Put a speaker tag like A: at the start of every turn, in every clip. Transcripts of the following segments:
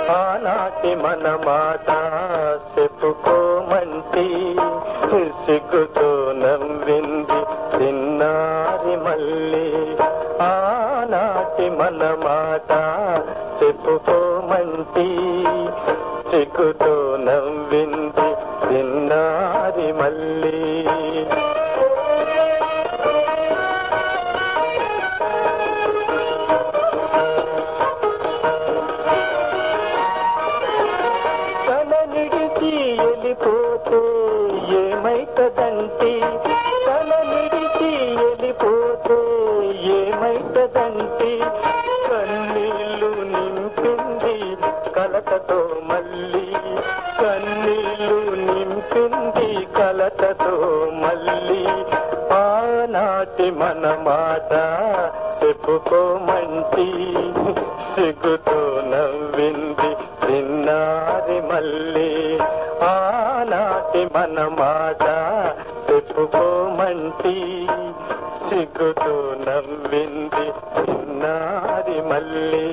A: ఆనాటి మన మాట చెప్పుకోమంటి సిగ్గుతో నవ్వింది చిన్నారి మళ్ళీ ఆనాటి మన మాట చెప్పుకోమంటి సిగ్గుతో నవ్వింది చిన్నారి మళ్ళీ తన నిడిచి వెళ్ళిపోతే ఏమైతదంటి తన నిడిచి వెళ్ళిపోతే ఏమైతదంటి కన్నీళ్ళు నింపింది కలతతో మళ్ళీ కన్నీళ్ళు నింపింది కలతతో మళ్ళీ ఆనాటి మన మాట చెప్పుకోమంటి సిగ్గుతో నవ్వింది చిన్నారి మళ్ళీ ఆనాటి మన మాట చెప్పుకోమంటి సిగ్గుతో నవ్వింది చిన్నారి మళ్ళీ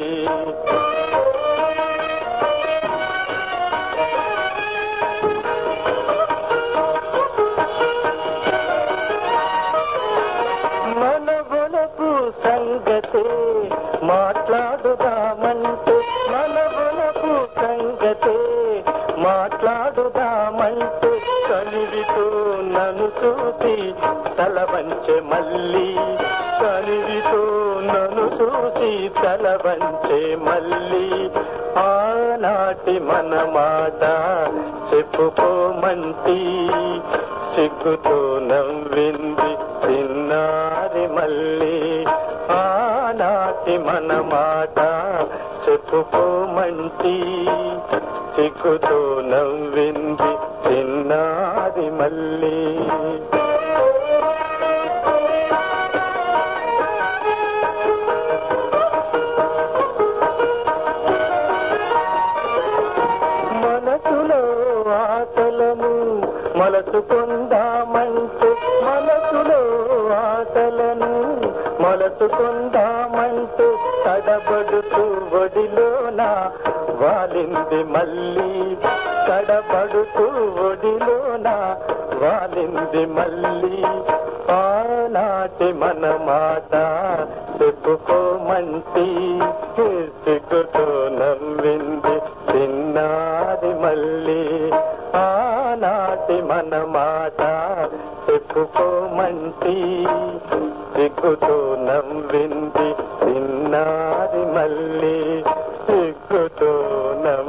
A: మన బొలకు సంగతే మాట్లాడుదామంటే మన బొలకు సంగతే మాట్లాడుదామంటే కనివితో నన్ను చూసి తల వంచె మళ్ళీ కనివితో నన్ను చూసి తల వంచె మళ్ళీ ఆనాటి మన మాట చెప్పుకోమంటి సిగ్గుతో నవ్వింది చిన్నారి మళ్ళీ ఆనాటి మన మాట చెప్పుకోమంటి సిగ్గుతో నవ్వింది చిన్నారి మళ్ళీ మనసులో ఆశలను మలచుకుందామంటే మనసులో ఆశలను మలచుకుందామంటే తడబడుతూ ఒడిలోన వాలింది మళ్ళీ తడబడుతూ ఒడిలోన వాలింది మళ్ళీ ఆనాటి మన మాట చెప్పుకోమంటి సిగ్గుతో నవ్వింది చిన్నారి మళ్ళీ ఆనాటి మన మాట చెప్పుకోమంటి సిగ్గుతో నవ్వింది చిన్నారి మళ్ళీ సిగ్గుతో నవ్వు